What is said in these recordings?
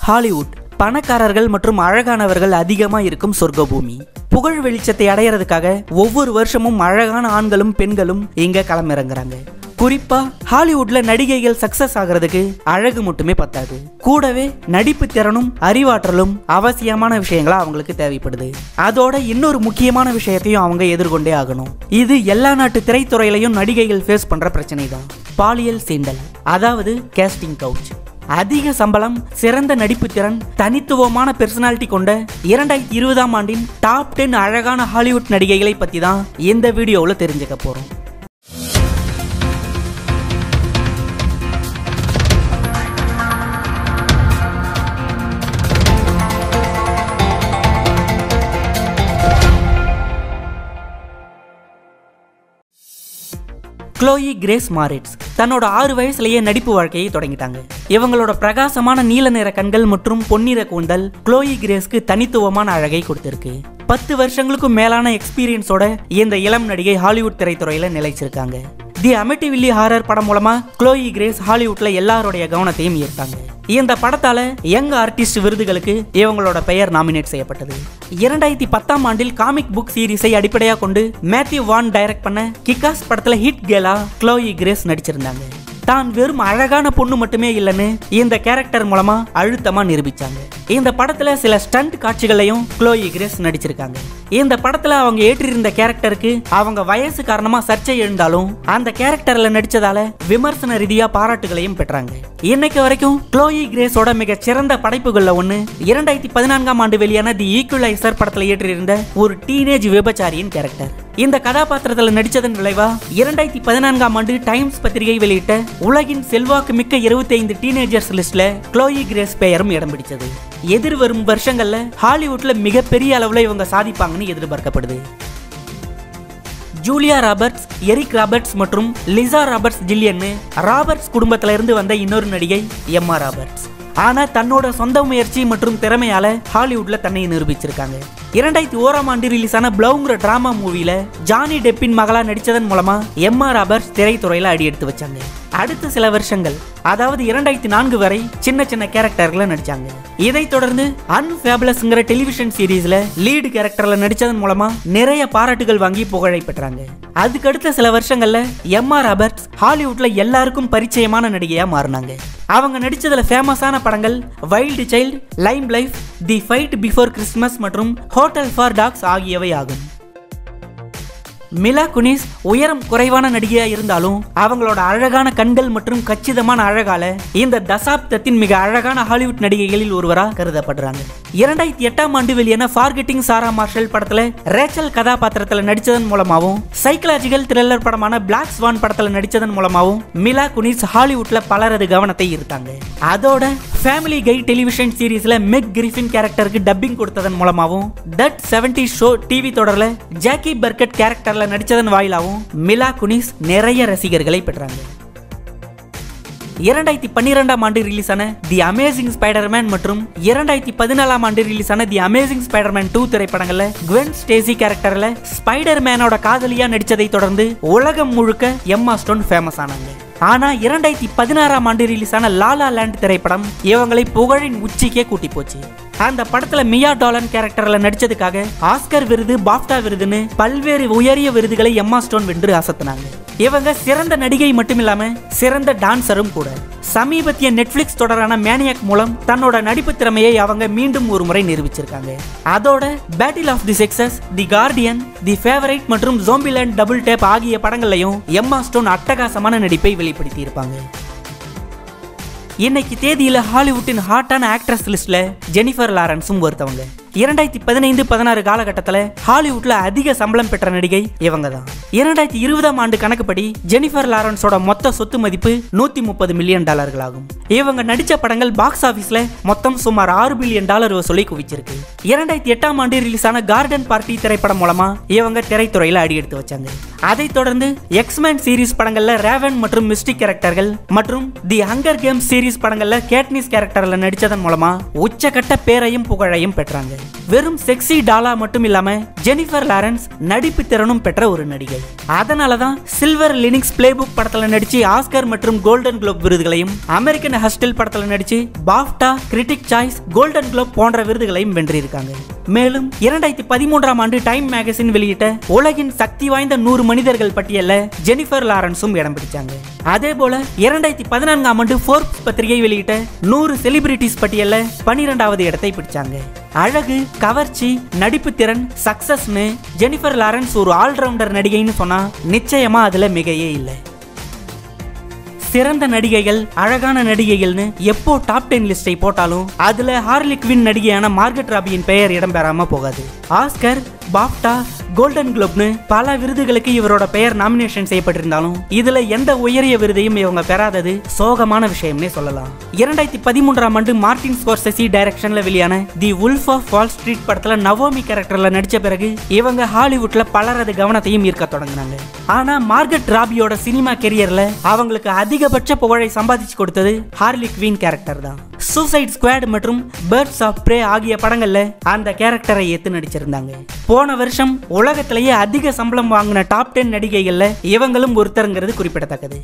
Hollywood பணக்காரர்கள் மற்றும் அழகானவர்கள் அதிகமாக இருக்கும் சொர்க்க பூமி புகழ் வெளிச்சத்தை அடையிறதுக்காக ஒவ்வொரு வருஷமும் அழகான ஆண்களும் பெண்களும் இங்க களமிறங்குறாங்க குறிப்பா ஹாலிவுட்ல நடிகைகள் சக்சஸ் ஆகிறதுக்கு அழகு மட்டுமே பத்தாது கூடவே நடிப்பு திறனும் அறிவாற்றலும் அவசியமான விஷயங்களா அவங்களுக்கு தேவைப்படுது அதோட இன்னொரு முக்கியமான விஷயத்தையும் அவங்க எதிர்கொண்டே ஆகணும் இது எல்லா நாட்டு திரைத்துறையிலையும் நடிகைகள் ஃபேஸ் பண்ற பிரச்சனை தான் பாலியல் சீண்டல் அதாவது கேஸ்டிங் கவுச் அதிக சம்பளம் சிறந்த நடிப்பு திறன் தனித்துவமான பெர்சனாலிட்டி கொண்ட இரண்டாயிரத்தி இருபதாம் ஆண்டின் டாப் டென் அழகான ஹாலிவுட் நடிகைகளை பத்தி தான் இந்த வீடியோவில் தெரிஞ்சுக்க போறோம் க்ளோயி கிரேஸ் மாரிட்ஸ் தன்னோட ஆறு வயசுலயே நடிப்பு வாழ்க்கையை தொடங்கிட்டாங்க இவங்களோட பிரகாசமான நீல நிற கண்கள் மற்றும் பொன்னிற கூந்தல் க்ளோயி கிரேஸ்க்கு தனித்துவமான அழகை கொடுத்திருக்கு பத்து வருஷங்களுக்கும் மேலான எக்ஸ்பீரியன்ஸோட இந்த இளம் நடிகை ஹாலிவுட் திரைத்துறையில நிலைச்சிருக்காங்க தி அமிட்டிவில்லி ஹாரர் படம் மூலமா க்ளோயி கிரேஸ் ஹாலிவுட்ல எல்லாருடைய கவனத்தையும் ஈர்த்தாங்க இந்த படத்தால யங் ஆர்டிஸ்ட் விருதுகளுக்கு இவங்களோட பெயர் நாமினேட் செய்யப்பட்டது இரண்டாயிரத்தி பத்தாம் ஆண்டில் காமிக் புக் சீரிஸை அடிப்படையாக கொண்டு மேத்யூ வான் டைரக்ட் பண்ண கிக்காஸ் படத்துல ஹிட் கேலா க்ளோயி கிரேஸ் நடிச்சிருந்தாங்க தான் வெறும் அழகான பொண்ணு மட்டுமே இல்லைன்னு இந்த கேரக்டர் மூலமா அழுத்தமா நிரூபிச்சாங்க இந்த படத்துல சில ஸ்டண்ட் காட்சிகளையும் க்ளோயி கிரேஸ் நடிச்சிருக்காங்க இந்த படத்துல அவங்க ஏற்றிருந்த கேரக்டருக்கு அவங்க வயசு காரணமா சர்ச்சை எழுந்தாலும் அந்த கேரக்டர்ல நடிச்சதால விமர்சன ரீதியா பாராட்டுகளையும் பெற்றாங்க இன்னைக்கு வரைக்கும் க்ளோயி கிரேஸோட மிக சிறந்த படைப்புகள்ல ஒண்ணு இரண்டாயிரத்தி பதினான்காம் ஆண்டு வெளியான தி ஈக்குவலைசர் படத்துல ஏற்றிருந்த ஒரு டீனேஜ் விபச்சாரியின் கேரக்டர் இந்த கதாபாத்திரத்தில் நடிச்சதன் விளைவா இரண்டாயிரத்தி பதினான்காம் ஆண்டு டைம்ஸ் பத்திரிகை வெளியிட்ட உலகின் செல்வாக்கு மிக்க இருபத்தி ஐந்து டீனேஜர்ஸ் லிஸ்ட்ல க்ளோயி கிரேஸ் பெயரும் இடம் பிடிச்சது எதிர்வரும் வருஷங்கள்ல ஹாலிவுட்ல மிகப்பெரிய அளவுல இவங்க சாதிப்பாங்கன்னு எதிர்பார்க்கப்படுது ஜூலியா ராபர்ட்ஸ் எரிக் ராபர்ட்ஸ் மற்றும் லிசா ராபர்ட்ஸ் ஜில்லியன்னு ராபர்ட்ஸ் குடும்பத்துல இருந்து வந்த இன்னொரு நடிகை எம்மா ராபர்ட்ஸ் ஆனா தன்னோட சொந்த முயற்சி மற்றும் திறமையால ஹாலிவுட்ல தன்னை நிரூபிச்சிருக்காங்க இரண்டாயிரத்தி ஓராம் ஆண்டு ரிலீஸான பிளவுங்கிற டிராமா மூவில ஜானி டெப்பின் மகளா நடிச்சதன் மூலமா எம்மா ராபர்ட்ஸ் திரைத்துறையில அடி எடுத்து வச்சாங்க அடுத்த சில வருஷங்கள் அதாவது இரண்டாயிரத்தி நான்கு வரை சின்ன சின்ன கேரக்டர்களை நடிச்சாங்க இதைத் தொடர்ந்து அன்ஃபேபுலஸ்ங்கிற டெலிவிஷன் சீரீஸ்ல லீடு கேரக்டர்ல நடிச்சதன் மூலமா நிறைய பாராட்டுகள் வாங்கி புகழை பெற்றாங்க அதுக்கடுத்த சில வருஷங்கள்ல எம்மா ராபர்ட்ஸ் ஹாலிவுட்ல எல்லாருக்கும் பரிச்சயமான நடிகையா மாறினாங்க அவங்க நடிச்சதுல ஃபேமஸான படங்கள் Wild Child Lymelife The Fight Before Christmas மற்றும் ஹோட்டல் ஃபார் டாக்ஸ் ஆகியவை ஆகும் மிலா குனிஸ் உயரம் குறைவான நடிகையா இருந்தாலும் அவங்களோட அழகான கண்கள் மற்றும் கச்சிதமான அழகால இந்த தசாப்தத்தின் மிக அழகான ஹாலிவுட் நடிகைகளில் ஒருவரா கருதப்படுறாங்க இரண்டாயிரத்தி எட்டாம் ஆண்டு வெளியான ஃபார்கெட்டிங் சாரா மார்ஷல் படத்துல ரேச்சல் கதாபாத்திரத்துல நடிச்சதன் மூலமாவும் சைக்கலாஜிக்கல் த்ரில்லர் படமான பிளாக் ஸ்வான் படத்துல நடிச்சதன் மூலமாவும் மிலா குனிஸ் ஹாலிவுட்ல பலரது கவனத்தை ஈர்த்தாங்க அதோட ஃபேமிலி கை டெலிவிஷன் சீரீஸ்ல மெக் கிரிஃபின் கேரக்டருக்கு டப்பிங் கொடுத்ததன் மூலமாவும் தட் செவன்டி ஷோ டிவி தொடர்ல ஜாக்கி பர்கட் கேரக்டர்ல நடிச்சதன் வாயிலாவும் மிலா குனிஸ் நிறைய ரசிகர்களை பெற்றாங்க இரண்டாயிரத்தி பன்னிரெண்டாம் ஆண்டு ரிலீஸான தி அமேசிங் ஸ்பைடர்மேன் மற்றும் இரண்டாயிரத்தி பதினாலாம் ஆண்டு ரிலீஸான தி அமேசிங் ஸ்பைடர்மேன் டூ திரைப்படங்கள்ல குவென் ஸ்டேசி கேரக்டர்ல ஸ்பைடர் மேனோட காதலியா நடிச்சதை தொடர்ந்து உலகம் முழுக்க எம்மா ஸ்டோன் ஃபேமஸ் ஆனாங்க ஆனா இரண்டாயிரத்தி பதினாறாம் ஆண்டு ரிலீஸான லாலா லேண்ட் திரைப்படம் இவங்களை புகழின் உச்சிக்கே கூட்டி போச்சு அந்த படத்துல மியா டாலன் கேரக்டர்ல நடிச்சதுக்காக ஆஸ்கர் விருது பாப்டா விருதுன்னு பல்வேறு உயரிய விருதுகளை எம்மா ஸ்டோன் வென்று அசத்தினாங்க இவங்க சிறந்த நடிகை மட்டும் இல்லாம சிறந்த டான்சரும் கூட சமீபத்திய நெட்ஃபிளிக்ஸ் தொடரான மேனியாக் மூலம் தன்னோட நடிப்பு திறமையை அவங்க மீண்டும் ஒரு முறை நிரூபிச்சிருக்காங்க அதோட Battle of the Sexes The Guardian The Favourite மற்றும் ஜோம்பிலேண்ட் டபுள் டேப் ஆகிய படங்கள்லையும் எம்மா ஸ்டோன் அட்டகாசமான நடிப்பை வெளிப்படுத்தி இருப்பாங்க இன்னைக்கு தேதியில ஹாலிவுட்டின் ஹாட்டான ஆக்ட்ரஸ் லிஸ்ட்ல ஜெனிஃபர் லாரன்ஸும் ஒருத்தவங்க இரண்டாயிரத்தி பதினைந்து பதினாறு காலகட்டத்தில் ஹாலிவுட்ல அதிக சம்பளம் பெற்ற நடிகை இவங்க தான் இரண்டாயிரத்தி இருபதாம் ஆண்டு கணக்குப்படி ஜெனிஃபர் லாரன்ஸோட மொத்த சொத்து மதிப்பு நூத்தி முப்பது மில்லியன் டாலர்கள் ஆகும் இவங்க நடிச்ச படங்கள் பாக்ஸ் ஆபீஸ்ல மொத்தம் சுமார் ஆறு பில்லியன் டாலர் வசூலை குவிச்சிருக்கு இரண்டாயிரத்தி எட்டாம் ஆண்டு ரிலீஸான கார்டன் பார்ட்டி திரைப்படம் மூலமா இவங்க திரைத்துறையில அடி எடுத்து வச்சாங்க அதைத் தொடர்ந்து எக்ஸ்மேன் சீரிஸ் படங்கள்ல ரேவன் மற்றும் மிஸ்டிக் கேரக்டர்கள் மற்றும் தி ஹங்கர் கேம்ஸ் சீரிஸ் படங்கள்ல கேட்னிஸ் கேரக்டர்ல நடிச்சதன் மூலமா உச்சகட்ட பேரையும் புகழையும் பெற்றாங்க வெறும் செக்ஸி டாலா மட்டும் இல்லாம ஜெனிஃபர் லாரன்ஸ் நடிப்பு திறனும் பெற்ற ஒரு நடிகை அதனால தான் சில்வர் லினிக்ஸ் பிளேபுக் படத்துல நடிச்சு ஆஸ்கர் மற்றும் கோல்டன் குளோப் விருதுகளையும் அமெரிக்கன் ஹஸ்டல் படத்துல நடிச்சு BAFTA critic choice Golden Globe போன்ற விருதுகளையும் வென்றிருக்காங்க மேலும் இரண்டாயிரத்தி பதிமூன்றாம் ஆண்டு டைம் மேகசின் வெளியிட்ட உலகின் சக்தி வாய்ந்த நூறு மனிதர்கள் பட்டியல்ல ஜெனிஃபர் லாரன்ஸும் இடம் பிடிச்சாங்க அதே போல இரண்டாயிரத்தி பதினான்காம் ஆண்டு ஃபோர்ப்ஸ் பத்திரிகை வெளியிட்ட நூறு செலிபிரிட்டிஸ் பட்டியல்ல பனிரெண்டாவது இடத்தை பிடிச்ங்க அழகு கவர்ச்சி நடிப்பு திறன் சக்சஸ்னு ஜெனிஃபர் லாரன்ஸ் ஒரு ஆல்ரவுண்டர் நடிகைன்னு சொன்னா நிச்சயமா அதுல மிகையே இல்லை சிறந்த நடிகைகள் அழகான நடிகைகள்னு எப்போ டாப் டென் லிஸ்டை போட்டாலும் அதுல ஹார்லி குவின் நடிகையான மார்கட் ராபியின் பெயர் இடம்பெறாம போகாது ஆஸ்கர் பாப்டா கோல்டன் குளோப்னு பல விருதுகளுக்கு இவரோட பெயர் நாமினேஷன் செய்யப்பட்டிருந்தாலும் இதுல எந்த உயரிய விருதையும் இவங்க பெறாதது சோகமான விஷயம்னே சொல்லலாம் இரண்டாயிரத்தி பதிமூன்றாம் ஆண்டு மார்டின் ஸ்கோர்செசி டைரக்ஷன்ல வெளியான The Wolf of Wall Street படத்துல நவோமி கேரக்டர்ல நடிச்ச பிறகு இவங்க ஹாலிவுட்ல பலரது கவனத்தையும் ஈர்க்க தொடங்கினாங்க ஆனா மார்கட் ராபியோட சினிமா கெரியர்ல அவங்களுக்கு அதிகபட்ச புகழை சம்பாதிச்சு கொடுத்தது ஹார்லி குவீன் கேரக்டர் தான் சூசைட் ஸ்குவாட் மற்றும் பேர்ட்ஸ் ஆஃப் பிரே ஆகிய படங்கள்ல அந்த கேரக்டரை ஏத்து நடிச்சிருந்தாங்க போன வருஷம் உலகத்திலேயே அதிக சம்பளம் வாங்கின டாப் டென் நடிகைகள்ல இவங்களும் ஒருத்தருங்கிறது குறிப்பிடத்தக்கது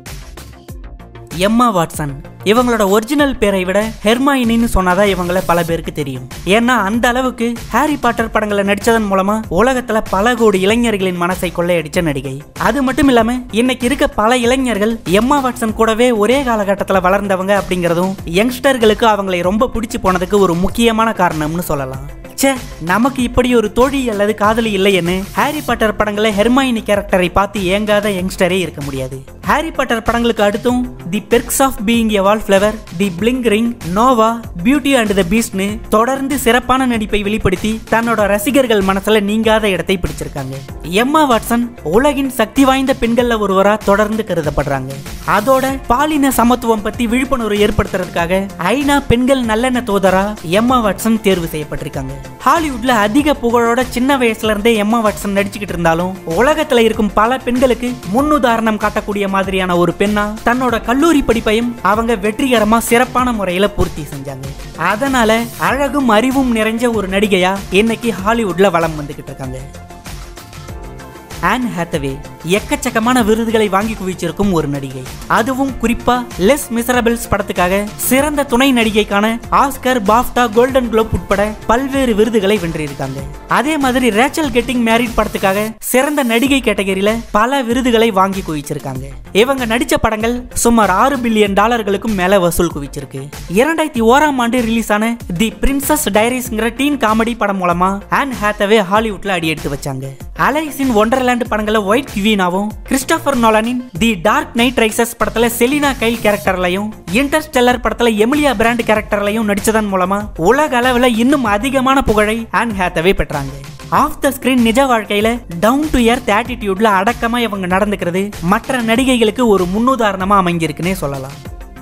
எம்மா வாட்சன் இவங்களோட ஒரிஜினல் பேரை விட ஹெர்மாயினின்னு சொன்னாதான் இவங்கள பல பேருக்கு தெரியும் ஏன்னா அந்த அளவுக்கு ஹாரி பாட்டர் படங்களை நடிச்சதன் மூலமா உலகத்துல பல கோடி இளைஞர்களின் மனசை கொள்ளையடிச்ச நடிகை அது மட்டும் இல்லாம இன்னைக்கு இருக்க பல இளைஞர்கள் எம்மா வாட்சன் கூடவே ஒரே காலகட்டத்தில் வளர்ந்தவங்க அப்படிங்கிறதும் யங்ஸ்டர்களுக்கு அவங்களை ரொம்ப பிடிச்சு போனதுக்கு ஒரு முக்கியமான காரணம்னு சொல்லலாம் ச்சே நமக்கு இப்படி ஒரு தோழி அல்லது காதலி இல்லைன்னு ஹாரி பாட்டர் படங்களை ஹெர்மாயினி கேரக்டரை பார்த்து ஏங்காத யங்ஸ்டரே இருக்க முடியாது ஹாரி பாட்டர் படங்களுக்கு அடுத்தும் the perks of being a wallflower the bling ring Noah beauty and the பீஸ்ட்னு தொடர்ந்து சிறப்பான நடிப்பை வெளிப்படுத்தி தன்னோட ரசிகர்கள் மனசுல நீங்காத இடத்தை பிடிச்சிருக்காங்க எம்மா வாட்சன் உலகின் சக்தி வாய்ந்த பெண்கள்ல ஒருவரா தொடர்ந்து கருதப்படுறாங்க அதோட பாலின சமத்துவம் பத்தி விழிப்புணர்வு ஏற்படுத்துறதுக்காக ஐநா பெண்கள் நல்லெண்ண தூதரா எம்மா வாட்சன் தேர்வு செய்யப்பட்டிருக்காங்க ஹாலிவுட்ல அதிக புகழோட சின்ன வயசுல இருந்தே எம்மா வாட்சன் நடிச்சுக்கிட்டு இருந்தாலும் உலகத்துல இருக்கும் பல பெண்களுக்கு முன்னுதாரணம் காட்டக்கூடிய மாதிரியான ஒரு பெண்ணா தன்னோட கல்லூரி படிப்பையும் அவங்க வெற்றிகரமா சிறப்பான முறையில பூர்த்தி செஞ்சாங்க அதனால அழகும் அறிவும் நிறைஞ்ச ஒரு நடிகையா இன்னைக்கு ஹாலிவுட்ல வலம் வந்துகிட்டு இருக்காங்க ஆன் ஹேத்தவே எக்கச்சக்கமான விருதுகளை வாங்கி குவிச்சிருக்கும் ஒரு நடிகை அதுவும் குறிப்பா லெஸ் மிசரபிள்ஸ் படத்துக்காக சிறந்த துணை நடிகைக்கான ஆஸ்கர் பாஃப்டா கோல்டன் குளோப் உட்பட பல்வேறு விருதுகளை வென்றிருக்காங்க அதே மாதிரி ரேச்சல் கெட்டிங் மேரிட் படத்துக்காக சிறந்த நடிகை கேட்டகரியில பல விருதுகளை வாங்கி குவிச்சிருக்காங்க இவங்க நடிச்ச படங்கள் சுமார் ஆறு பில்லியன் டாலர்களுக்கும் மேல வசூல் குவிச்சிருக்கு இரண்டாயிரத்தி ஓராம் ஆண்டு ரிலீஸ் ஆன தி பிரின்சஸ் டைரிஸ்ங்கிற டீன் காமெடி படம் மூலமா ஆன் ஹேத்தவே ஹாலிவுட்ல அடியெடுத்து வச்சாங்க அலைஸின் ஒண்டர்லேண்ட் படங்கள ஒயிட் கிவீனாவும் கிறிஸ்டோபர் நோலனின் தி டார்க் நைட் ரைசஸ் படத்துல செலினா கைல் கேரக்டர்லையும் இன்டர்ஸ்டெல்லர் படத்துல எமிலியா பிராண்ட் கேரக்டர்லையும் நடிச்சதன் மூலமா உலக அளவுல இன்னும் அதிகமான புகழை ஆன் ஹேத்தவே பெற்றாங்க ஆஃப் த ஸ்கிரீன் நிஜ வாழ்க்கையில டவுன் டு எர்த் ஆட்டிடியூட்ல அடக்கமா இவங்க நடந்துக்கிறது மற்ற நடிகைகளுக்கு ஒரு முன்னுதாரணமா அமைஞ்சிருக்குன்னே சொல்லலாம்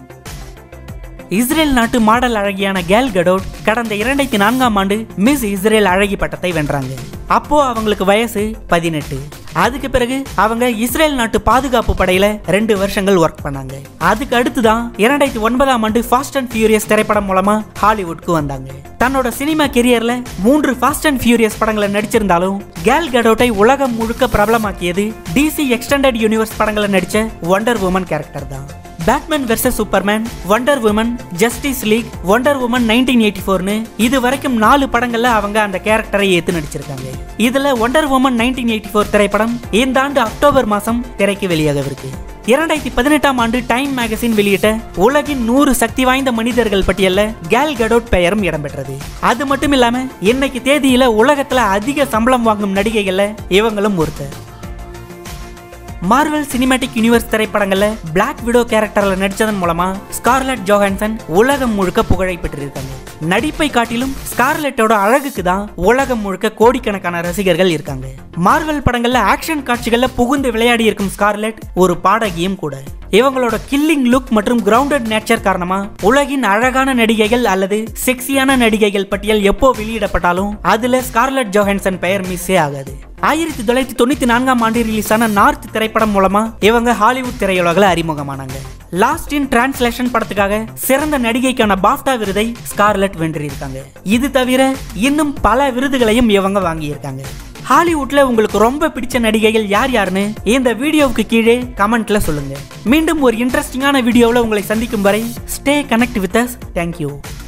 இஸ்ரேல் நாட்டு மாடல் அழகியான கேல் கடோட் கடந்த இரண்டாயிரத்தி நான்காம் ஆண்டு மிஸ் இஸ்ரேல் அழகி பட்டத்தை வென்றாங்க அப்போ அவங்களுக்கு வயசு பதினெட்டு அதுக்கு பிறகு அவங்க இஸ்ரேல் நாட்டு பாதுகாப்பு படையில ரெண்டு வருஷங்கள் ஒர்க் பண்ணாங்க அதுக்கு அடுத்து தான் இரண்டாயிரத்தி ஒன்பதாம் ஆண்டு ஃபாஸ்ட் அண்ட் ஃபியூரியஸ் திரைப்படம் மூலமா ஹாலிவுட்க்கு வந்தாங்க தன்னோட சினிமா கெரியர்ல மூன்று ஃபாஸ்ட் அண்ட் ஃபியூரியஸ் படங்களை நடிச்சிருந்தாலும் கேல் கடோட்டை உலகம் முழுக்க பிரபலமாக்கியது டிசி எக்ஸ்டெண்டட் யூனிவர்ஸ் படங்களை நடிச்ச ஒண்டர் உமன் கேரக்டர் தான் Batman versus Superman wonder woman justice league wonder woman nineteen eighty ஃபோர்னு இது வரைக்கும் நாலு படங்கள்ல அவங்க அந்த கேரக்டரை ஏத்து நடிச்சிருக்காங்க இதுல wonder woman nineteen eighty four திரைப்படம் இந்த ஆண்டு அக்டோபர் மாசம் திரைக்கு வெளியாகவிருக்கு இரண்டாயிரத்தி பதினெட்டாம் ஆண்டு டைம் மேகசின் வெளியிட்ட உலகின் நூறு சக்தி வாய்ந்த மனிதர்கள் பட்டியல்ல கேல் கடோட் பெயரும் இடம்பெற்றது அது மட்டும் இல்லாம இன்னைக்கு தேதியில உலகத்துல அதிக சம்பளம் வாங்கும் நடிகைகள்ல இவங்களும் ஒருத்தர் மார்வல் சினிமேட்டிக் யூனிவர்ஸ் திரைப்படங்கள்ல பிளாக் விடோ கேரக்டர்ல நடிச்சதன் மூலமா ஸ்கார்லெட் ஜோஹான்சன் உலகம் முழுக்க புகழை பெற்றிருக்காங்க நடிப்பை காட்டிலும் ஸ்கார்லெட்டோட அழகுக்கு தான் உலகம் முழுக்க கோடிக்கணக்கான ரசிகர்கள் இருக்காங்க மார்வல் படங்கள்ல ஆக்ஷன் காட்சிகள்ல புகுந்து விளையாடி இருக்கும் ஸ்கார்லெட் ஒரு பாடகியும் கூட இவங்களோட கில்லிங் லுக் மற்றும் கிரவுண்டட் நேச்சர் காரணமா உலகின் அழகான நடிகைகள் அல்லது செக்ஸியான நடிகைகள் பட்டியல் எப்போ வெளியிடப்பட்டாலும் அதுல ஸ்கார்லெட் ஜோஹன்சன் பெயர் மிஸ்ஸே ஆகாது ஆயிரத்தி தொள்ளாயிரத்தி தொண்ணூத்தி நான்காம் ஆண்டு ரிலீஸ் ஆன நார்த் திரைப்படம் மூலமா இவங்க ஹாலிவுட் திரையுலகில் அறிமுகமானாங்க லாஸ்ட் இன் டிரான்ஸ்லேஷன் படத்துக்காக சிறந்த நடிகைக்கான பாஃப்டா விருதை ஸ்கார்லெட் வென்றிருக்காங்க இது தவிர இன்னும் பல விருதுகளையும் இவங்க வாங்கியிருக்காங்க ஹாலிவுட்ல உங்களுக்கு ரொம்ப பிடிச்ச நடிகைகள் யார் யாருன்னு இந்த வீடியோவுக்கு கீழே கமெண்ட்ல சொல்லுங்க மீண்டும் ஒரு இன்ட்ரெஸ்டிங்கான வீடியோவில் உங்களை சந்திக்கும் வரை stay connect with us thank you